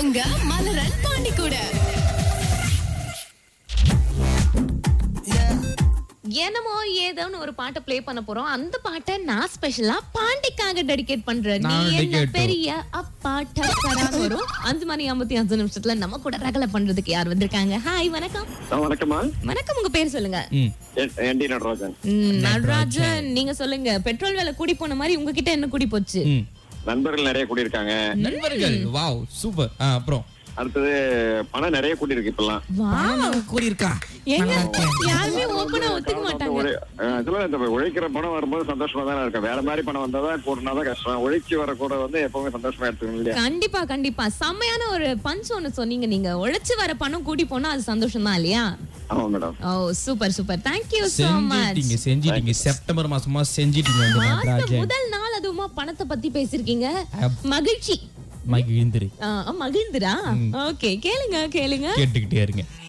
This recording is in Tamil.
உங்க மலரன் பாண்டி கூட என்னமோ ஏதோன்னு ஒரு பாட்டை ப்ளே பண்ண போறோம் அந்த பாட்டை நான் ஸ்பெஷலா பாண்டிக்காக டெடிகேட் பண்றேன் நீ நான் என்ன dedicate. பெரிய அப்பா டக்கரான்னு வரும் அஞ்சு மணி ஐம்பத்தி அஞ்சு நிமிஷத்துல நம்ம கூட ரகலை பண்றதுக்கு யார் வந்திருக்காங்க ஹாய் வணக்கம் ஆ, வணக்கம்மா வணக்கம் உங்க பேர் சொல்லுங்க ம் என்- என் டி நடராஜன் ம், நடராஜன் நீங்க சொல்லுங்க பெட்ரோல் விலை கூடி போன மாதிரி உங்ககிட்ட என்ன கூடி போச்சு ம் நண்பர்கள் நிறைய கூடியிருக்காங்க நண்பர்கள் வாவ் சூப்பர் ஆ அப்புறம் அடுத்தது பணம் நிறைய கூடியிருக்கு இப்பெல்லாம் வா கூறியிருக்கா எங்க யாருமே ஓப்பனா ஒத்துக்க மாட்டாங்க உழை- ஆ, இதுல இந்த உழைக்கிற பணம் வரும்போது சந்தோஷமா தானே இருக்கும் வேற மாதிரி பணம் வந்தாதான் கூடனாதான் கஷ்டம் உழைச்சி வர கூட வந்து எப்பவுமே சந்தோஷமா எடுத்துக்கணும் இல்லையா கண்டிப்பா கண்டிப்பா செம்மையான ஒரு பஞ்ச் ஒண்ணு சொன்னீங்க நீங்க உழைச்சு வர பணம் கூடி போனா அது சந்தோஷம் தான் இல்லையா ஆமா madam oh super super thank you so much செஞ்சிட்டீங்க செஞ்சிட்டீங்க செப்டம்பர் மாசமா செஞ்சிட்டீங்க இந்த மாசம் நடராஜன் முதல் நாள் அதுவுமா பணத்தை பத்தி பேசிருக்கீங்க அப்- மகிழ்ச்சி மகிழ்ந்திரு ஆ, மகிழ்ந்துரா ஓகே கேளுங்க கேளுங்க கேட்டுக்கிட்டே இருங்க